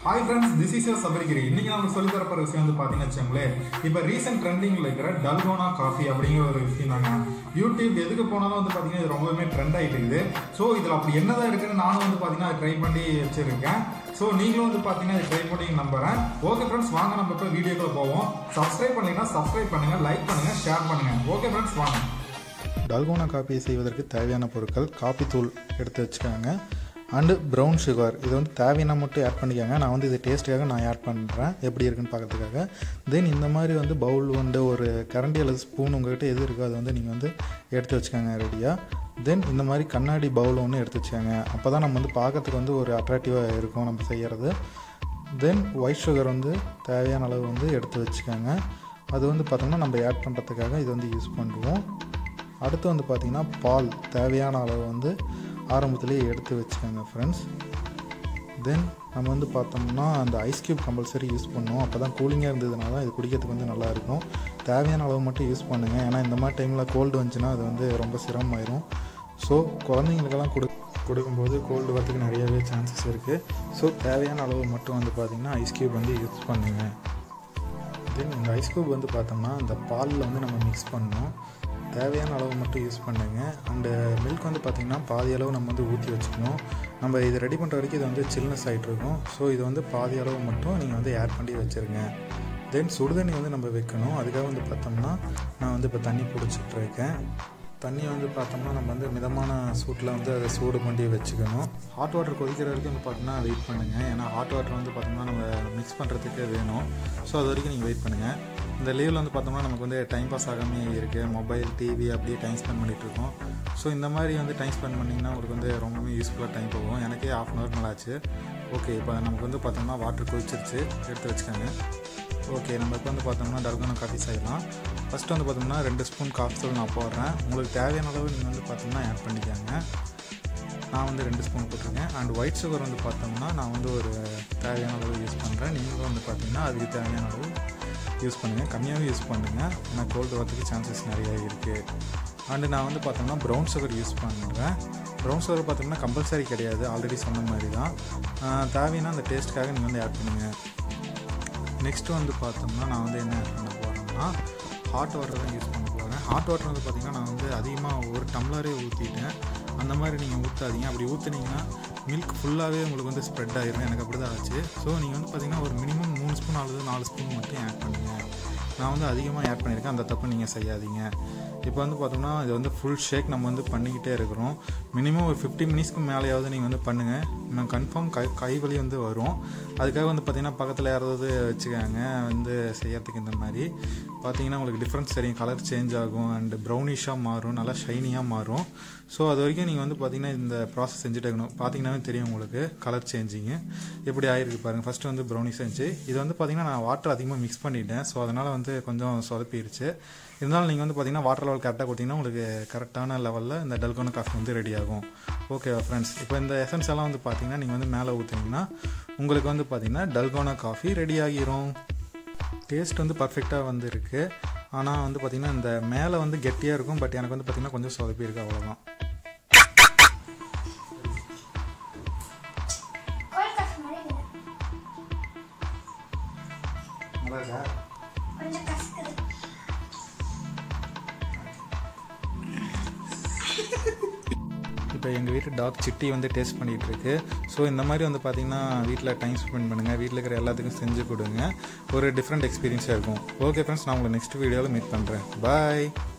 hi friends this is your Sabarigiri இன்னைக்கு நம்ம சொல்லி தரப்போற விஷயம் வந்து பார்த்தீங்கன்னு வச்சுக்கோங்களேன் இப்போ ரீசெண்ட் ட்ரெண்டிங்கில் இருக்கிற டல்கோனா காஃபி அப்படிங்கிற ஒரு விஷயம் தாங்க யூடியூப் எதுக்கு போனாலும் வந்து பார்த்தீங்கன்னா இது ரொம்பவுமே ட்ரெண்ட் ஆகிட்டு இருக்குது ஸோ இதில் அப்படி என்னதான் இருக்குன்னு நானும் வந்து பார்த்தீங்கன்னா அதை ட்ரை பண்ணி வச்சிருக்கேன் ஸோ நீங்களும் வந்து பார்த்தீங்கன்னா இதை ட்ரை பண்ணி நம்புறேன் ஓகே ஃப்ரெண்ட்ஸ் வாங்க நம்ம இப்போ வீடியோக்குள்ள போவோம் சப்ஸ்கிரைப் பண்ணீங்கன்னா சப்ஸ்கிரைப் பண்ணுங்க லைக் பண்ணுங்க ஷேர் பண்ணுங்க ஓகே ஃப்ரெண்ட்ஸ் வாங்க டல்கோனா காப்பியை செய்வதற்கு தேவையான பொருட்கள் காப்பி தூள் எடுத்து வச்சுக்காங்க அண்டு ப்ரௌன் சுகர் இது வந்து தேவையான மட்டும் ஆட் பண்ணிக்கோங்க நான் வந்து இது டேஸ்ட்டுக்காக நான் ஆட் பண்ணுறேன் எப்படி இருக்குன்னு பார்க்கறதுக்காக தென் இந்த மாதிரி வந்து பவுல் வந்து ஒரு கரண்டி அல்லது ஸ்பூன் உங்கள்கிட்ட எது இருக்கோ அது வந்து நீங்கள் வந்து எடுத்து வச்சுக்கோங்க ரெடியாக தென் இந்த மாதிரி கண்ணாடி பவுல் ஒன்று எடுத்து வச்சுக்கோங்க அப்போ தான் நம்ம வந்து பார்க்கறதுக்கு வந்து ஒரு அட்ராக்டிவாக இருக்கும் நம்ம செய்கிறது தென் ஒயிட் சுகர் வந்து தேவையான அளவு வந்து எடுத்து வச்சுக்கோங்க அது வந்து பார்த்தோம்னா நம்ம ஆட் பண்ணுறதுக்காக இது வந்து யூஸ் பண்ணுவோம் அடுத்து வந்து பார்த்திங்கன்னா பால் தேவையான அளவு வந்து ஆரம்பத்திலேயே எடுத்து வச்சுக்கோங்க ஃப்ரெண்ட்ஸ் தென் நம்ம வந்து பார்த்தோம்னா அந்த ஐஸ் க்யூப் கம்பல்சரி யூஸ் பண்ணுவோம் அப்போ தான் கூலிங்காக இருந்ததுனால இது குடிக்கிறதுக்கு வந்து நல்லாயிருக்கும் தேவையான அளவு மட்டும் யூஸ் பண்ணுங்கள் ஏன்னா இந்த மாதிரி டைமில் கோல்டு வந்துச்சுன்னா அது வந்து ரொம்ப சிரமமாயிரும் ஸோ குழந்தைங்களுக்கெல்லாம் கொடு கொடுக்கும்போது கோல்டு வரதுக்கு நிறையவே சான்சஸ் இருக்குது ஸோ தேவையான அளவு மட்டும் வந்து பார்த்திங்கன்னா ஐஸ் க்யூப் வந்து யூஸ் பண்ணுங்கள் தென் இந்த ஐஸ் க்யூப் வந்து பார்த்தோம்னா இந்த பாலில் வந்து நம்ம மிக்ஸ் பண்ணணும் தேவையான அளவு மட்டும் யூஸ் பண்ணுங்க அண்டு மில்க் வந்து பார்த்திங்கன்னா பாதி அளவு நம்ம வந்து ஊற்றி வச்சுக்கணும் நம்ம இது ரெடி பண்ணுற வரைக்கும் இது வந்து சில்னஸ் ஆகிட்டு இருக்கும் ஸோ இது வந்து பாதி அளவு மட்டும் நீங்கள் வந்து ஆட் பண்ணி வச்சுருங்க தென் சுடுதண்ணி வந்து நம்ம வைக்கணும் அதுக்காக வந்து பார்த்தோம்னா நான் வந்து இப்போ தண்ணி பிடிச்சிட்ருக்கேன் தண்ணியை வந்து பார்த்தோம்னா நம்ம வந்து மிதமான சூட்டில் வந்து அதை சூடு பண்ணி வச்சுக்கணும் ஹாட் வாட்டர் கொதிக்கிற வரைக்கும் வந்து பார்த்தோம்னா வெயிட் பண்ணுங்கள் ஏன்னா ஹாட் வாட்டர் வந்து பார்த்தோம்னா நம்ம மிக்ஸ் பண்ணுறதுக்கு வேணும் ஸோ அது வரைக்கும் நீங்கள் வெயிட் பண்ணுங்கள் இந்த லீவில் வந்து பார்த்தோம்னா நமக்கு வந்து டைம் பாஸ் ஆகாமே இருக்குது மொபைல் டிவி அப்படியே டைம் ஸ்பெண்ட் பண்ணிகிட்டு இருக்கோம் ஸோ இந்த மாதிரி வந்து டைம் ஸ்பெண்ட் பண்ணிங்கன்னா உங்களுக்கு வந்து ரொம்பவே யூஸ்ஃபுல்லாக டைம் போகும் எனக்கே ஆஃப் அன் ஹவர் மேலே ஆச்சு ஓகே இப்போ நமக்கு வந்து பார்த்தோம்னா வாட்டர் கொதிச்சிருச்சு எடுத்து வச்சுக்கோங்க ஓகே நம்ம இப்போ வந்து பார்த்தோம்னா டல்கோனா காஃபி செய்யலாம் ஃபஸ்ட்டு வந்து பார்த்தோம்னா ரெண்டு ஸ்பூன் காஃபி தூள் நான் போடுறேன் உங்களுக்கு தேவையான அளவு நீங்கள் வந்து பார்த்தோம்னா ஆட் பண்ணிக்கோங்க நான் வந்து ரெண்டு ஸ்பூன் போட்டிருக்கேன் அண்ட் ஒயிட் சுகர் வந்து பார்த்தோம்னா நான் வந்து ஒரு தேவையான அளவு யூஸ் பண்ணுறேன் நீங்களும் வந்து பார்த்தீங்கன்னா அதுக்கு தேவையான அளவு யூஸ் பண்ணுங்கள் கம்மியாகவே யூஸ் பண்ணுங்கள் ஏன்னா கோல்டு வரதுக்கு சான்சஸ் நிறைய இருக்குது அண்டு நான் வந்து பார்த்தோம்னா ப்ரௌன் சுகர் யூஸ் பண்ணுவேன் ப்ரௌன் சுகர் பார்த்தோம்னா கம்பல்சரி கிடையாது ஆல்ரெடி சொன்ன மாதிரி தான் தேவைன்னா அந்த டேஸ்ட்டுக்காக நீங்கள் வந்து ஆட் பண்ணுங்கள் நெக்ஸ்ட்டு வந்து பார்த்தோம்னா நான் வந்து என்ன ஆட் பண்ண போகிறேன்னா ஹாட் வாட்டர் தான் யூஸ் பண்ண போகிறேன் ஹாட் வாட்டர் வந்து பார்த்திங்கன்னா நான் வந்து அதிகமாக ஒரு டம்ளரே ஊற்றிட்டேன் அந்த மாதிரி நீங்கள் ஊற்றாதீங்க அப்படி ஊற்றுனீங்கன்னா மில்க் ஃபுல்லாகவே உங்களுக்கு வந்து ஸ்ப்ரெட் ஆகிரும் எனக்கு அப்படி தான் ஆச்சு ஸோ நீங்கள் வந்து பார்த்திங்கன்னா ஒரு மினிமம் மூணு ஸ்பூன் அல்லது நாலு ஸ்பூன் மட்டும் ஆட் பண்ணுங்கள் நான் வந்து அதிகமாக ஆட் பண்ணியிருக்கேன் அந்த தப்பு நீங்கள் செய்யாதீங்க இப்போ வந்து பார்த்தோம்னா இது வந்து ஃபுல் ஷேக் நம்ம வந்து பண்ணிக்கிட்டே இருக்கிறோம் மினிமம் ஒரு ஃபிஃப்டி மினிட்ஸ்க்கு மேலேயாவது நீங்கள் வந்து பண்ணுங்கள் நான் கன்ஃபார்ம் கை கை வலி வந்து வரும் அதுக்காக வந்து பார்த்திங்கன்னா பக்கத்தில் யாராவது வச்சுக்காங்க வந்து செய்யறதுக்கு இந்த மாதிரி பார்த்தீங்கன்னா உங்களுக்கு டிஃப்ரென்ஸ் தெரியும் கலர் சேஞ்ச் ஆகும் அண்ட் ப்ரௌனிஷாக மாறும் நல்லா ஷைனியாக மாறும் ஸோ அது வரைக்கும் நீங்கள் வந்து பார்த்தீங்கன்னா இந்த ப்ராசஸ் செஞ்சுட்டே இருக்கணும் பார்த்தீங்கன்னாவே தெரியும் உங்களுக்கு கலர் சேஞ்சிங்கு எப்படி ஆயிருக்கு பாருங்கள் ஃபஸ்ட்டு வந்து ப்ரௌனி செஞ்சு இது வந்து பார்த்தீங்கன்னா நான் வாட்டர் அதிகமாக மிக்ஸ் பண்ணிட்டேன் ஸோ அதனால் வந்து கொஞ்சம் சொதப்பிடுச்சு இருந்தாலும் நீங்கள் வந்து பார்த்தீங்கன்னா வாட்டர் லெவல் கரெக்டாக கொடுத்தீங்கன்னா உங்களுக்கு கரெக்டான லெவலில் இந்த டல்கோனா காஃபி வந்து ரெடி ஆகும் ஓகே ஃப்ரெண்ட்ஸ் இப்போ இந்த எசன்ஸ் எல்லாம் வந்து பார்த்தீங்கன்னா நீங்கள் வந்து மேலே ஊற்றுனீங்கன்னா உங்களுக்கு வந்து பார்த்தீங்கன்னா டல்கோனா காஃபி ரெடி ஆகிரும் டேஸ்ட் வந்து பர்ஃபெக்டாக வந்து இருக்குது ஆனால் வந்து பார்த்திங்கன்னா இந்த மேலே வந்து கெட்டியாக இருக்கும் பட் எனக்கு வந்து பார்த்திங்கன்னா கொஞ்சம் சொதப்பி இருக்குது அவ்வளோதான் கோல்ட் காஃபி மாதிரி இல்லை நல்லா கொஞ்சம் கசக்குது இப்போ எங்கள் வீட்டு டாக் சிட்டி வந்து டேஸ்ட் பண்ணிகிட்டு இருக்கு ஸோ இந்த மாதிரி வந்து பார்த்தீங்கன்னா வீட்டில் டைம் ஸ்பெண்ட் பண்ணுங்கள் வீட்டில் இருக்கிற எல்லாத்துக்கும் செஞ்சு கொடுங்க ஒரு டிஃப்ரெண்ட் எக்ஸ்பீரியன்ஸாக இருக்கும் ஓகே ஃப்ரெண்ட்ஸ் நான் உங்களை நெக்ஸ்ட் வீடியோவில் மீட் பண்ணுறேன் பாய்